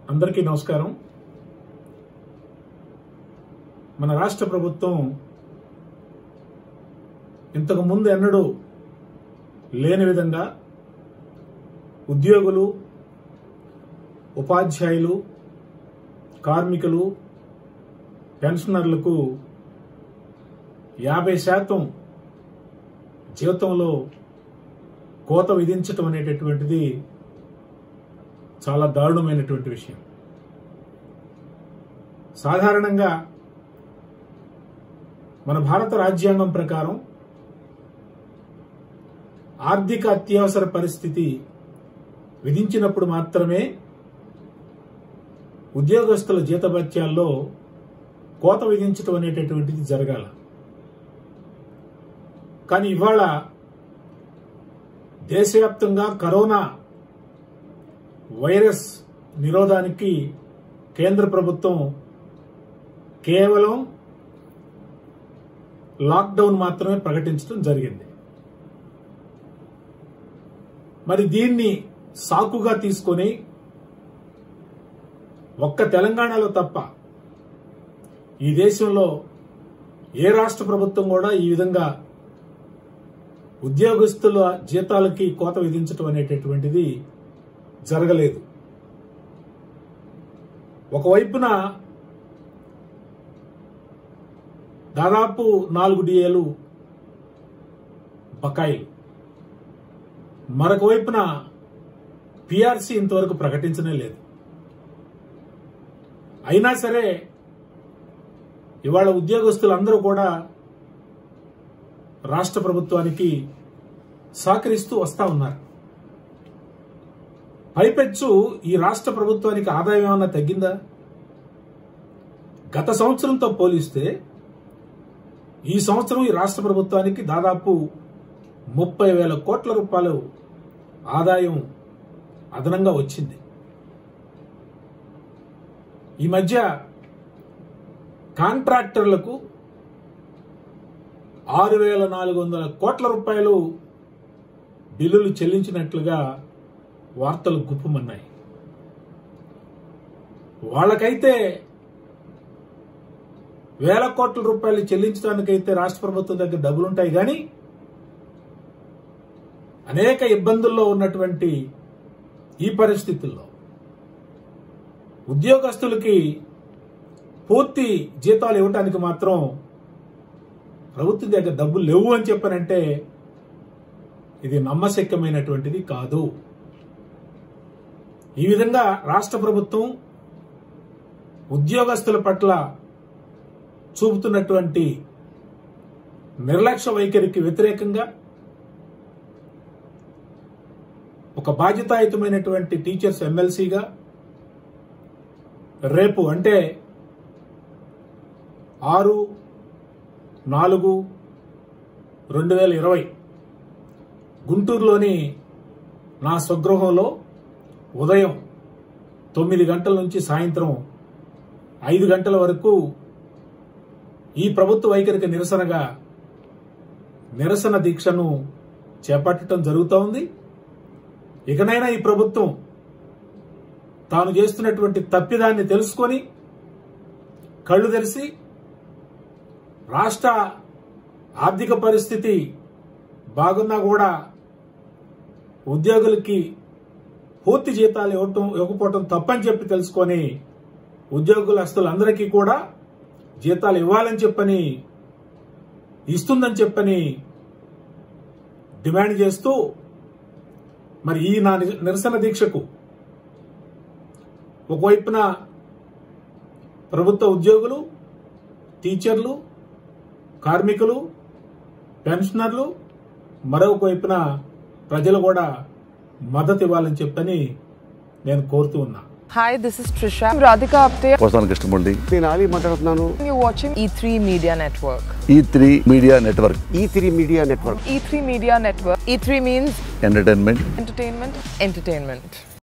అందరికీ నమస్కారం మన రాష్ట్ర ప్రభుత్వం ఇంతకు ముందు ఎన్నడూ లేని విధంగా ఉద్యోగులు ఉపాధ్యాయులు కార్మికులు పెన్షనర్లకు యాభై శాతం జీవితంలో కోత విధించటం అనేటటువంటిది చాలా దారుణమైనటువంటి విషయం సాధారణంగా మన భారత రాజ్యాంగం ప్రకారం ఆర్థిక అత్యవసర పరిస్థితి విధించినప్పుడు మాత్రమే ఉద్యోగస్తుల జీతభత్యాల్లో కోత విధించడం అనేటటువంటిది జరగాల కానీ ఇవాళ దేశవ్యాప్తంగా కరోనా వైరస్ నిరోధానికి కేంద్ర ప్రభుత్వం కేవలం లాక్డౌన్ మాత్రమే ప్రకటించడం జరిగింది మరి దీన్ని సాకుగా తీసుకొని ఒక్క తెలంగాణలో తప్ప ఈ దేశంలో ఏ రాష్ట్ర ప్రభుత్వం కూడా ఈ విధంగా ఉద్యోగస్తుల జీతాలకి కోత విధించడం అనేటటువంటిది జరగలేదు ఒకవైపున దాదాపు నాలుగు డిఏలు బకాయిలు మరొక వైపున పిఆర్సీ ఇంతవరకు ప్రకటించనే లేదు అయినా సరే ఇవాళ ఉద్యోగస్తులందరూ కూడా రాష్ట్ర ప్రభుత్వానికి సహకరిస్తూ వస్తా ఉన్నారు పైపెచ్చు ఈ రాష్ట్ర ప్రభుత్వానికి ఆదాయం ఏమన్నా తగ్గిందా గత సంవత్సరంతో పోలిస్తే ఈ సంవత్సరం ఈ రాష్ట్ర ప్రభుత్వానికి దాదాపు ముప్పై వేల కోట్ల రూపాయలు ఆదాయం అదనంగా వచ్చింది ఈ మధ్య కాంట్రాక్టర్లకు ఆరు వేల నాలుగు వందల కోట్ల రూపాయలు బిల్లులు చెల్లించినట్లుగా వార్తలు గుప్పమన్నాయి వాళ్ళకైతే వేల కోట్ల రూపాయలు చెల్లించడానికైతే రాష్ట్ర ప్రభుత్వం దగ్గర డబ్బులుంటాయి కానీ అనేక ఇబ్బందుల్లో ఉన్నటువంటి ఈ పరిస్థితుల్లో ఉద్యోగస్తులకి పూర్తి జీతాలు ఇవ్వటానికి మాత్రం ప్రభుత్వం దగ్గర డబ్బులు లేవు అని చెప్పానంటే ఇది నమ్మశక్యమైనటువంటిది కాదు ఈ విధంగా రాష్ట్ర ప్రభుత్వం ఉద్యోగస్తుల పట్ల చూపుతున్నటువంటి నిర్లక్ష్య వైఖరికి వ్యతిరేకంగా ఒక బాధ్యతాయుతమైనటువంటి టీచర్స్ ఎమ్మెల్సీగా రేపు అంటే ఆరు నాలుగు రెండు వేల ఇరవై గుంటూరులోని నా స్వగృహంలో ఉదయం తొమ్మిది గంటల నుంచి సాయంత్రం ఐదు గంటల వరకు ఈ ప్రభుత్వ వైఖరికి నిరసనగా నిరసన దీక్షను చేపట్టడం జరుగుతూ ఉంది ఇకనైనా ఈ ప్రభుత్వం తాను చేస్తున్నటువంటి తప్పిదాన్ని తెలుసుకొని కళ్ళు తెరిచి రాష్ట్ర ఆర్థిక పరిస్థితి బాగున్నా కూడా ఉద్యోగులకి పూర్తి జీతాలు ఇవ్వటం ఇవ్వకపోవటం తప్పని చెప్పి తెలుసుకొని ఉద్యోగులస్తులందరికీ కూడా జీతాలు ఇవ్వాలని చెప్పని ఇస్తుందని చెప్పని డిమాండ్ చేస్తూ మరి ఈ నా నిరసన దీక్షకు ఒకవైపున ప్రభుత్వ ఉద్యోగులు టీచర్లు కార్మికులు పెన్షనర్లు మరొక వైపున ప్రజలు కూడా మద్దతు ఇవ్వాలని చెప్పని నేను కోరుతూ ఉన్నా Hi, this is Trisha. I'm Radhika Apte. వస్తాను కృష్ణమూర్తి నేను ఆలీ మాట్లాడుతున్నాను You're watching E3 Media Network. E three media network E three media network E3 Media Network. E3 means entertainment entertainment, entertainment.